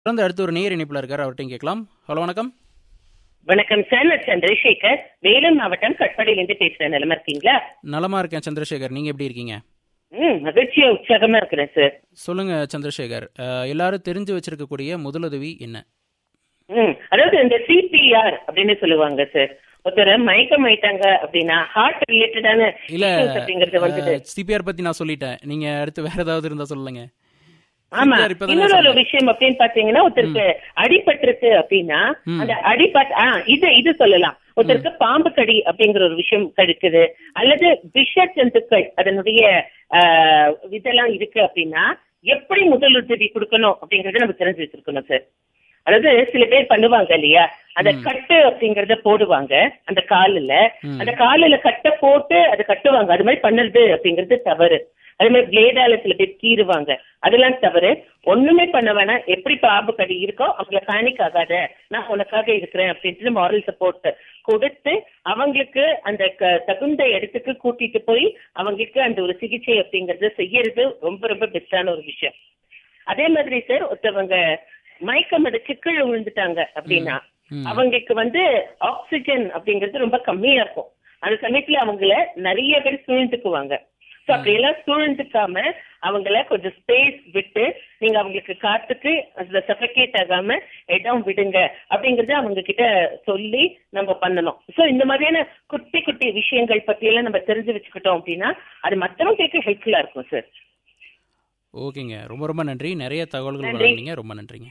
தொடர்ந்து அடுத்து ஒரு நேர் இணைப்பில் இருக்கார் அவர்கிட்டையும் கேட்கலாம் ஹலோ வணக்கம் வணக்கம் சார் நான் சந்திரசேகர் வேலூர் மாவட்டம் கட்பாடியிலிருந்து பேசுறேன் நிலமா இருக்கீங்களா நலமா இருக்கேன் சந்திரசேகர் நீங்க எப்படி இருக்கீங்க ம் மகிழ்ச்சியா உற்சாகமா இருக்கிறேன் சார் சொல்லுங்க சந்திரசேகர் அஹ், எல்லாரும் தெரிஞ்சு வச்சிருக்கக்கூடிய முதலுதவி என்ன ம் அதாவது இந்த சிபிஆர் அப்படின்னு சொல்லுவாங்க சார் ஒருத்தர் மயக்கம் ஆயிட்டாங்க அப்படின்னா ஹார்ட் ரிலேட்டடான இல்ல அப்படிங்கறது வந்துட்டு சிபிஆர் பத்தி நான் சொல்லிட்டேன் நீங்க அடுத்து வேற ஏதாவது இருந்தா சொல்லுங்க ஆமா CPR இப்பதானே இன்னொரு ஒரு சொன்னேன். விஷயம் அப்படின்னு பாத்தீங்கன்னா ஒருத்தருக்கு அடிபட்டிருக்கு அப்படின்னா அந்த அடிபட் ஆ இது இது சொல்லலாம் ஒருத்தருக்கு பாம்பு கடி அப்படிங்கிற ஒரு விஷயம் கடிக்குது அல்லது விஷ ஜந்துக்கள் அதனுடைய ஆஹ், இதெல்லாம் இருக்கு அப்படின்னா எப்படி முதலுதவி கொடுக்கணும் அப்படிங்கறத நம்ம தெரிஞ்சு வச்சிருக்கணும் சார் அதாவது சில பேர் பண்ணுவாங்க இல்லையா அந்த கட்டு அப்படிங்கறத போடுவாங்க அந்த காலில் அந்த காலில கட்டை போட்டு அதை கட்டுவாங்க அது மாதிரி பண்ணுறது அப்படிங்கிறது தவறு அதே மாதிரி பிளேடால சில பேர் கீறுவாங்க அதெல்லாம் தவறு ஒண்ணுமே பண்ண வேணாம் எப்படி பாம்பு கடி இருக்கோ அவங்கள பேனிக் ஆகாத நான் உனக்காக இருக்கிறேன் அப்படின்ட்டு மாரல் சப்போர்ட் கொடுத்து அவங்களுக்கு அந்த க- தகுந்த இடத்துக்கு கூட்டிட்டு போய் அவங்களுக்கு அந்த ஒரு சிகிச்சை அப்படிங்கறத செய்யறது ரொம்ப ரொம்ப பெஸ்டான ஒரு விஷயம் அதே மாதிரி சார் ஒருத்தவங்க மயக்கம் அடிச்சு கீழே விழுந்துட்டாங்க அப்படின்னா அவங்களுக்கு வந்து ஆக்சிஜன் அப்படிங்கிறது ரொம்ப கம்மியா இருக்கும் அந்த சமயத்துல அவங்கள நிறைய பேர் சூழ்ந்துக்குவாங்க சோ அப்படியெல்லாம் சூழ்ந்துக்காம அவங்கள கொஞ்சம் ஸ்பேஸ் விட்டு நீங்க அவங்களுக்கு காத்துக்கு அதுல சஃபகேட் ஆகாம இடம் விடுங்க அப்படிங்கறத அவங்க கிட்ட சொல்லி நம்ம பண்ணணும் சோ இந்த மாதிரியான குட்டி குட்டி விஷயங்கள் பத்தி எல்லாம் நம்ம தெரிஞ்சு வச்சுக்கிட்டோம் அப்படின்னா அது மத்தவங்க கேட்க ஹெல்ப்ஃபுல்லா இருக்கும் சார் ஓகேங்க ரொம்ப ரொம்ப நன்றி நிறைய தகவல்கள் நன்றி. வழங்குனீங்க ரொம்ப நன்றிங்க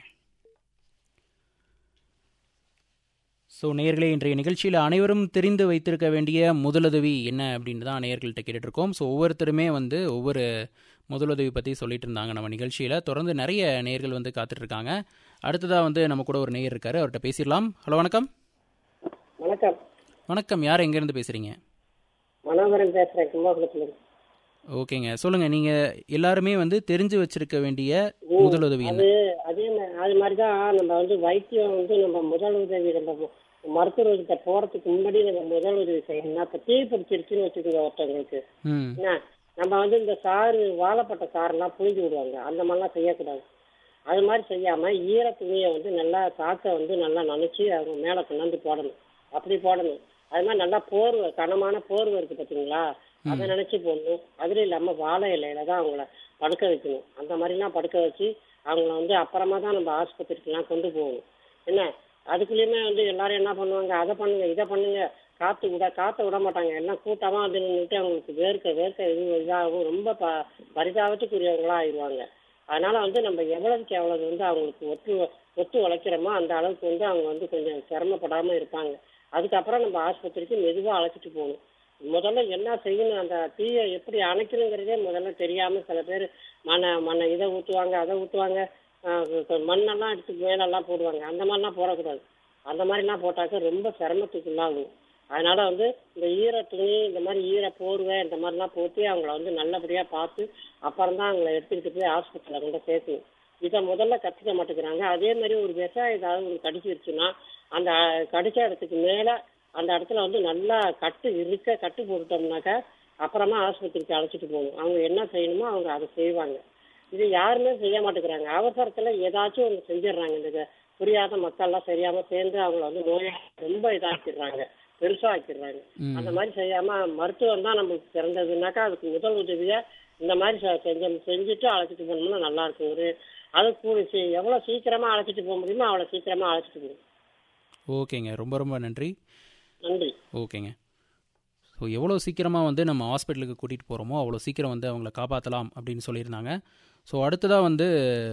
ஸோ நேயர்களே இன்றைய நிகழ்ச்சியில் அனைவரும் தெரிந்து வைத்திருக்க வேண்டிய முதலுதவி என்ன அப்படின்னு தான் நேயர்கள்ட்ட கேட்டுட்டு இருக்கோம் ஸோ ஒவ்வொருத்தருமே வந்து ஒவ்வொரு முதலுதவி பற்றி சொல்லிட்டு இருந்தாங்க நம்ம நிகழ்ச்சியில் தொடர்ந்து நிறைய நேயர்கள் வந்து காத்துட்டு இருக்காங்க அடுத்ததாக வந்து நம்ம கூட ஒரு நேயர் இருக்காரு அவர்கிட்ட பேசிடலாம் ஹலோ வணக்கம் வணக்கம் வணக்கம் யார் எங்கேருந்து பேசுகிறீங்க மனோகரன் பேசுறேன் கும்பகோணத்துல இருந்து. ஓகேங்க சொல்லுங்கள் நீங்கள் எல்லாருமே வந்து தெரிஞ்சு வச்சிருக்க வேண்டிய முதலுதவி என்ன அது அதே மா- அது மாதிரி தான் நம்ம வந்து வைத்தியம் வந்து நம்ம முதல் உதவி நம்ம மருத்துவர்கிட்ட போறதுக்கு முன்னாடி நம்ம முதல் உதவி செய்யணும் இப்போ தீ பிடிச்சிருச்சுன்னு வச்சுக்கோங்க ஒருத்தவங்களுக்கு ம் என்ன நம்ம வந்து இந்த சாறு வாழைப்பட்ட சாரெல்லாம் புழிஞ்சு விடுவாங்க அந்த மாதிரிலாம் செய்யக்கூடாது அது மாதிரி செய்யாம ஈர துணியை வந்து நல்லா சாக்கை வந்து நல்லா நனைச்சி அவங்க மேலே கொண்டாந்து போடணும் அப்படி போடணும் அது மாதிரி நல்லா போர்வை கனமான போர்வை இருக்கு பார்த்தீங்களா அதை நினைச்சு போடணும் அதுல இல்லாம வாழை இலையில தான் அவங்கள படுக்க வைக்கணும் அந்த மாதிரிலாம் படுக்க வச்சு அவங்கள வந்து அப்புறமா தான் நம்ம ஆஸ்பத்திரிக்கெல்லாம் கொண்டு போகணும் என்ன அதுக்குள்ளேயுமே வந்து எல்லாரும் என்ன பண்ணுவாங்க அதை பண்ணுங்க இதை பண்ணுங்க காத்து விட காத்த விட மாட்டாங்க எல்லாம் கூட்டமா வந்து நின்றுட்டு அவங்களுக்கு வேர்க்க வேர்க்க இது இதாகும் ரொம்ப ப பரிதாபத்துக்குரியவங்களா ஆயிடுவாங்க அதனால வந்து நம்ம எவ்வளவுக்கு எவ்வளவு வந்து அவங்களுக்கு ஒத்து ஒத்து உழைக்கிறோமோ அந்த அளவுக்கு வந்து அவங்க வந்து கொஞ்சம் சிரமப்படாம இருப்பாங்க அதுக்கப்புறம் நம்ம ஆஸ்பத்திரிக்கு மெதுவா அழைச்சிட்டு போகணும் முதல்ல என்ன செய்யணும் அந்த தீயை எப்படி அணைக்கணுங்கிறதே முதல்ல தெரியாம சில பேர் மண்ணை மண்ணை இதை ஊற்றுவாங்க அதை ஊற்றுவாங்க மண்ணெல்லாம் எடுத்து மேலெல்லாம் போடுவாங்க அந்த மாதிரிலாம் போடக்கூடாது அந்த மாதிரிலாம் போட்டாக்க ரொம்ப சிரமத்துக்குள்ளாகும் அதனால வந்து இந்த ஈர துணி இந்த மாதிரி ஈர போர்வை இந்த மாதிரிலாம் போட்டு அவங்கள வந்து நல்லபடியா பார்த்து அப்புறம் தான் அவங்கள எடுத்துக்கிட்டு போய் ஆஸ்பத்திரியில் கொண்டு சேர்க்கணும் இதை முதல்ல கற்றுக்க மாட்டேங்கிறாங்க அதே மாதிரி ஒரு விஷம் ஏதாவது ஒன்று கடிச்சிருச்சுன்னா அந்த அஹ், கடிச்ச இடத்துக்கு மேலே அந்த இடத்துல வந்து நல்லா கட்டு இருக்க கட்டு போட்டுட்டோம்னாக்கா அப்புறமா ஆஸ்பத்திரிக்கு அழைச்சிட்டு போகணும் அவங்க என்ன செய்யணுமோ அவங்க அதை செய்வாங்க இது யாருமே செய்ய மாட்டேங்கிறாங்க அவசரத்துல ஏதாச்சும் ஒன்று செஞ்சிடுறாங்க இந்த புரியாத மக்கள்லாம் சரியாம சேர்ந்து அவங்கள வந்து நோயை ரொம்ப இதாக்கிடுறாங்க பெருசா ஆக்கிடுறாங்க அந்த மாதிரி செய்யாம மருத்துவம் தான் நம்மளுக்கு சிறந்ததுனாக்கா அதுக்கு முதல் உதவியா இந்த மாதிரி செ- செஞ்ச செஞ்சுட்டு அழைச்சிட்டு போனோம்னா நல்லா இருக்கும் ஒரு அது கூட சீ- எவ்வளவு சீக்கிரமா அழைச்சிட்டு போக முடியுமோ அவ்வளவு சீக்கிரமா அழைச்சிட்டு போகும் ஓகேங்க ரொம்ப ரொம்ப நன்றி நன்றி ஓகேங்க ஸோ எவ்வளோ சீக்கிரமாக வந்து நம்ம ஹாஸ்பிட்டலுக்கு கூட்டிகிட்டு போகிறோமோ அவ்வளோ சீக்கிரம் வந்து அவங்கள காப்பாற்றலாம் அப்படின்னு சொல்லியிருந்தாங்க ஸோ அடுத்ததாக வந்து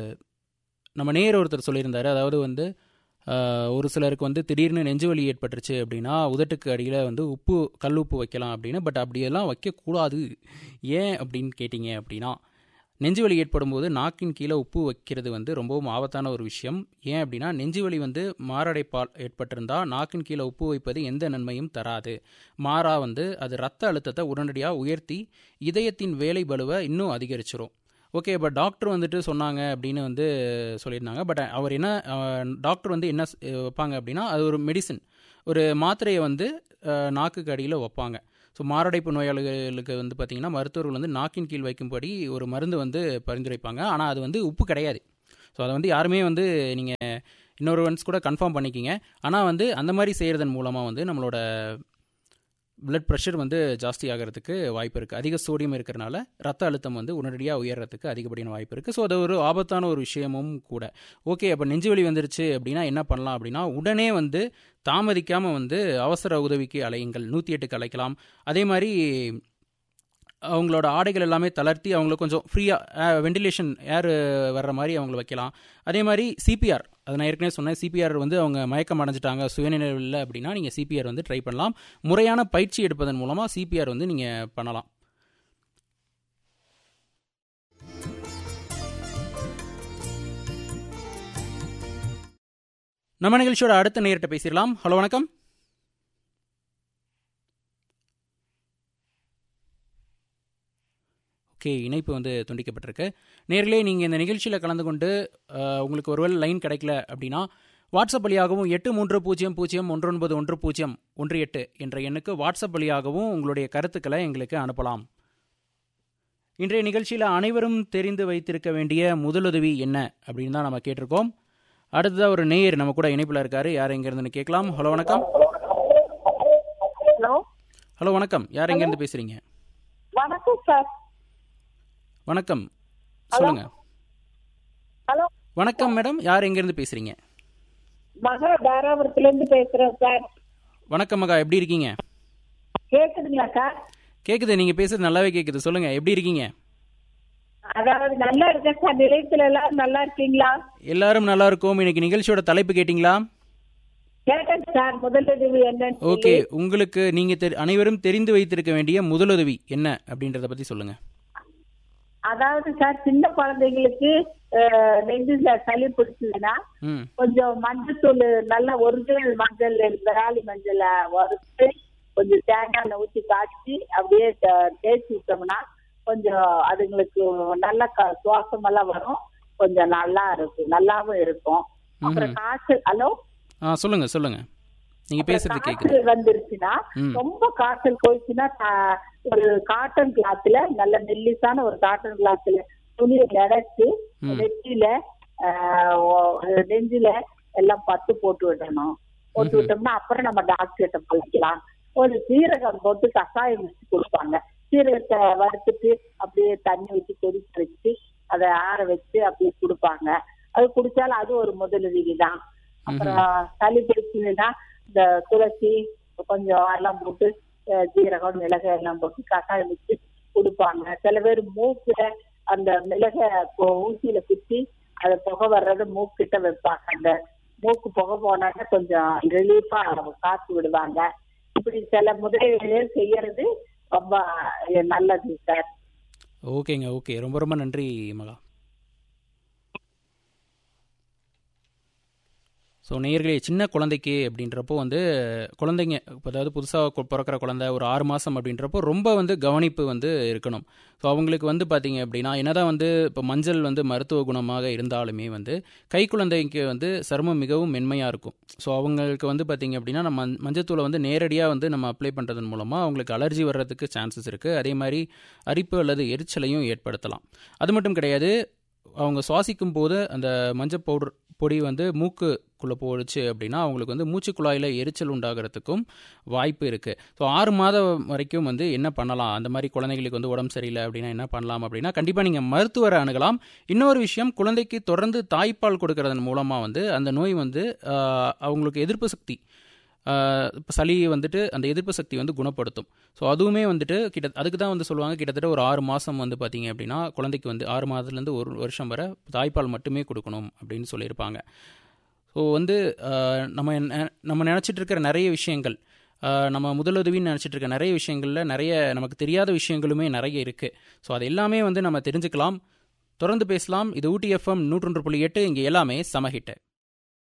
நம்ம நேர் ஒருத்தர் சொல்லியிருந்தாரு அதாவது வந்து ஆஹ், ஒரு சிலருக்கு வந்து திடீர்னு நெஞ்சு வலி ஏற்பட்டுருச்சு அப்படின்னா உதட்டுக்கு அடியில் வந்து உப்பு கல் உப்பு வைக்கலாம் அப்படின்னு பட் அப்படியெல்லாம் வைக்கக்கூடாது ஏன் அப்படின்னு கேட்டிங்க அப்படின்னா நெஞ்சு வலி ஏற்படும் போது நாக்கின் கீழே உப்பு வைக்கிறது வந்து ரொம்பவும் ஆபத்தான ஒரு விஷயம் ஏன் அப்படின்னா நெஞ்சு வலி வந்து மாரடைப்பால் ஏற்பட்டிருந்தா நாக்கின் கீழே உப்பு வைப்பது எந்த நன்மையும் தராது மாறா வந்து அது ரத்த அழுத்தத்தை உடனடியாக உயர்த்தி இதயத்தின் வேலை பளுவை இன்னும் அதிகரிச்சிரும் ஓகே பட் டாக்டர் வந்துட்டு சொன்னாங்க அப்படின்னு வந்து சொல்லியிருந்தாங்க பட் அவர் என்ன டாக்டர் வந்து என்ன ஸ்- வைப்பாங்க அப்படின்னா அது ஒரு மெடிசின் ஒரு மாத்திரையை வந்து அஹ், நாக்குக்கு அடியில் வைப்பாங்க ஸோ மாரடைப்பு நோயாளிகளுக்கு வந்து பார்த்திங்கன்னா மருத்துவர்கள் வந்து நாக்கின் கீழ் வைக்கும்படி ஒரு மருந்து வந்து பரிந்துரைப்பாங்க ஆனால் அது வந்து உப்பு கிடையாது ஸோ அதை வந்து யாருமே வந்து நீங்கள் இன்னொரு ஒன்ஸ் கூட கன்ஃபார்ம் பண்ணிக்கிங்க ஆனால் வந்து அந்த மாதிரி செய்கிறதன் மூலமாக வந்து நம்மளோட பிளட் ப்ரெஷர் வந்து ஜாஸ்தி ஆகிறதுக்கு வாய்ப்பு இருக்குது அதிக சோடியம் இருக்கிறனால ரத்த அழுத்தம் வந்து உடனடியாக உயர்றதுக்கு அதிகப்படியான வாய்ப்பு இருக்குது ஸோ அது ஒரு ஆபத்தான ஒரு விஷயமும் கூட ஓகே அப்போ நெஞ்சு வலி வந்துருச்சு அப்படின்னா என்ன பண்ணலாம் அப்படின்னா உடனே வந்து தாமதிக்காமல் வந்து அவசர உதவிக்கு அலையுங்கள் நூற்றி எட்டுக்கு அழைக்கலாம் அதே மாதிரி அவங்களோட ஆடைகள் எல்லாமே தளர்த்தி அவங்கள கொஞ்சம் ஃப்ரீயாக வெண்டிலேஷன் ஏர் வர்ற மாதிரி அவங்கள வைக்கலாம் அதே மாதிரி சிபிஆர் அதை நான் ஏற்கனவே சொன்னேன் சிபிஆர் வந்து அவங்க மயக்கம் அடைஞ்சிட்டாங்க சுயநினைவு இல்லை அப்படின்னா நீங்கள் சிபிஆர் வந்து ட்ரை பண்ணலாம் முறையான பயிற்சி எடுப்பதன் மூலமாக சிபிஆர் வந்து நீங்கள் பண்ணலாம் நம்ம நிகழ்ச்சியோட அடுத்த நேரிட்ட பேசிடலாம் ஹலோ வணக்கம் ஓகே இணைப்பு வந்து துண்டிக்கப்பட்டிருக்கு நேரிலே நீங்கள் இந்த நிகழ்ச்சியில் கலந்து கொண்டு அஹ், உங்களுக்கு ஒருவேளை லைன் கிடைக்கல அப்படின்னா வாட்ஸ்அப் வழியாகவும் எட்டு மூன்று பூஜ்ஜியம் பூஜ்ஜியம் ஒன்று ஒன்பது ஒன்று பூஜ்ஜியம் ஒன்று எட்டு என்ற எண்ணுக்கு வாட்ஸ்அப் வழியாகவும் உங்களுடைய கருத்துக்களை எங்களுக்கு அனுப்பலாம் இன்றைய நிகழ்ச்சியில் அனைவரும் தெரிந்து வைத்திருக்க வேண்டிய முதலுதவி என்ன அப்படின்னு தான் நம்ம கேட்டிருக்கோம் அடுத்ததாக ஒரு நேயர் நம்ம கூட இணைப்பில் இருக்காரு யார் எங்கேருந்துன்னு கேட்கலாம் ஹலோ வணக்கம் ஹலோ ஹலோ வணக்கம் யார் எங்கேருந்து பேசுகிறீங்க வணக்கம் சார் வணக்கம் சொல்லுங்க ஹலோ வணக்கம் மேடம் யார் எங்கேருந்து பேசுகிறீங்க மகா தாராபுரத்துல இருந்து பேசுறேன் சார் வணக்கம் மகா எப்படி இருக்கீங்க கேக்குதுங்களா சார் கேக்குது நீங்க பேசுறது நல்லாவே கேக்குது சொல்லுங்க எப்படி இருக்கீங்க அதாவது நல்லா இருக்கேன் சார் நிலையத்துல எல்லாரும் நல்லா இருக்கீங்களா எல்லாரும் நல்லா இருக்கோம் இன்னைக்கு நிகழ்ச்சியோட தலைப்பு கேட்டிங்களா கேட்டேன் சார் முதலுதவி என்னன்னு ஓகே சொல்லி. உங்களுக்கு நீங்க தெரி- அனைவரும் தெரிந்து வைத்திருக்க வேண்டிய முதலுதவி என்ன அப்படின்றத பத்தி சொல்லுங்க அதாவது சார் சின்ன குழந்தைங்களுக்கு அஹ், நெஞ்சுல சளி பிடிச்சதுன்னா ம் கொஞ்சம் மஞ்சத்தூள் நல்ல ஒரிஜினல் மஞ்சள் விராலி மஞ்சளை வறுத்து கொஞ்சம் தேங்காய் எண்ணெய் ஊற்றி காய்ச்சி அப்படியே தே- தேய்ச்சி விட்டோம்னா கொஞ்சம் அதுங்களுக்கு நல்ல க- சுவாசம் எல்லாம் வரும் கொஞ்சம் நல்லா இருக்கும் நல்லாவும் இருக்கும் அப்புறம் காய்ச்சல் ஹலோ ஆ சொல்லுங்க சொல்லுங்க நீங்க பேசுறது கேக்குது காய்ச்சல் வந்துருச்சுன்னா ம். ரொம்ப காய்ச்சல் போயிடுச்சுன்னா த- ஒரு காட்டன் கிளாத்ல நல்ல மெல்லிசான ஒரு காட்டன் கிளாத்ல துணியை நினைச்சு நெத்தியில ஆஹ், ஓ- நெஞ்சில எல்லாம் பத்து போட்டு விடணும் போட்டு விட்டோம்னா அப்புறம் நம்ம டாக்டர் கிட்ட பழக்கலாம் ஒரு சீரகம் போட்டு கஷாயம் வச்சு கொடுப்பாங்க சீரகத்தை வறுத்துட்டு அப்படியே தண்ணி வச்சு கொதிக்க வச்சு அதை ஆற வச்சு அப்படியே கொடுப்பாங்க அது குடிச்சாலும் அது ஒரு முதலுதவி தான் அப்புறம் சளி பிடிச்சதுன்னா இந்த துளசி கொஞ்சம் எல்லாம் போட்டு அஹ், ஜீரகம் மிளகு எல்லாம் போட்டு கஷாயம் வச்சு கொடுப்பாங்க சில பேர் மூக்குல அந்த மிளக கொ- ஊசியில குத்தி அது புகை வர்றது மூக்கிட்ட வைப்பாங்க அந்த மூக்கு புகை போனாக்க கொஞ்சம் ரிலீஃபா காத்து விடுவாங்க இப்படி சில முதலீடுகள் செய்யறது ரொம்ப நல்லது சார் ஓகேங்க ஓகே ரொம்ப ரொம்ப நன்றி மகா ஸோ நேயர்களே சின்ன குழந்தைக்கு அப்படின்றப்போ வந்து குழந்தைங்க இப்போ அதாவது புதுசாக பிறக்கிற குழந்தை ஒரு ஆறு மாதம் அப்படின்றப்போ ரொம்ப வந்து கவனிப்பு வந்து இருக்கணும் ஸோ அவங்களுக்கு வந்து பார்த்தீங்க அப்படின்னா என்னதான் வந்து இப்போ மஞ்சள் வந்து மருத்துவ குணமாக இருந்தாலுமே வந்து கை குழந்தைக்கு வந்து சருமம் மிகவும் மென்மையாக இருக்கும் ஸோ அவங்களுக்கு வந்து பார்த்தீங்க அப்படின்னா நம்ம மஞ்ச- மஞ்சத்தூளை வந்து நேரடியாக வந்து நம்ம அப்ளை பண்ணுறதன் மூலமாக அவங்களுக்கு அலர்ஜி வர்றதுக்கு சான்சஸ் இருக்குது அதே மாதிரி அரிப்பு அல்லது எரிச்சலையும் ஏற்படுத்தலாம் அது மட்டும் கிடையாது அவங்க சுவாசிக்கும் போது அந்த மஞ்சள் பவுடர் பொடி வந்து மூக்குக்குள்ளே போடுச்சு அப்படின்னா அவங்களுக்கு வந்து மூச்சு குழாயில் எரிச்சல் உண்டாகிறதுக்கும் வாய்ப்பு இருக்குது ஸோ ஆறு மாதம் வரைக்கும் வந்து என்ன பண்ணலாம் அந்த மாதிரி குழந்தைகளுக்கு வந்து உடம்பு சரியில்லை அப்படின்னா என்ன பண்ணலாம் அப்படின்னா கண்டிப்பாக நீங்கள் மருத்துவரை அணுகலாம் இன்னொரு விஷயம் குழந்தைக்கு தொடர்ந்து தாய்ப்பால் கொடுக்கறதன் மூலமாக வந்து அந்த நோய் வந்து ஆஹ், அவங்களுக்கு எதிர்ப்பு சக்தி இப்போ சளி வந்துட்டு அந்த எதிர்ப்பு சக்தி வந்து குணப்படுத்தும் ஸோ அதுவுமே வந்துட்டு கிட்ட அதுக்கு தான் வந்து சொல்லுவாங்க கிட்டத்தட்ட ஒரு ஆறு மாதம் வந்து பார்த்தீங்க அப்படின்னா குழந்தைக்கு வந்து ஆறு மாதத்துலேருந்து ஒரு வருஷம் வரை தாய்ப்பால் மட்டுமே கொடுக்கணும் அப்படின்னு சொல்லியிருப்பாங்க ஸோ வந்து ஆஹ், நம்ம என்ன- நம்ம நினச்சிட்டு இருக்கிற நிறைய விஷயங்கள் ஆஹ், நம்ம முதலுதவின்னு நினச்சிட்டு இருக்க நிறைய விஷயங்களில் நிறைய நமக்கு தெரியாத விஷயங்களுமே நிறைய இருக்குது ஸோ அது எல்லாமே வந்து நம்ம தெரிஞ்சுக்கலாம் தொடர்ந்து பேசலாம் இது ஊட்டி எஃப்எம் நூற்றொன்று புள்ளி எட்டு இங்கே எல்லாமே சமஹிட்டு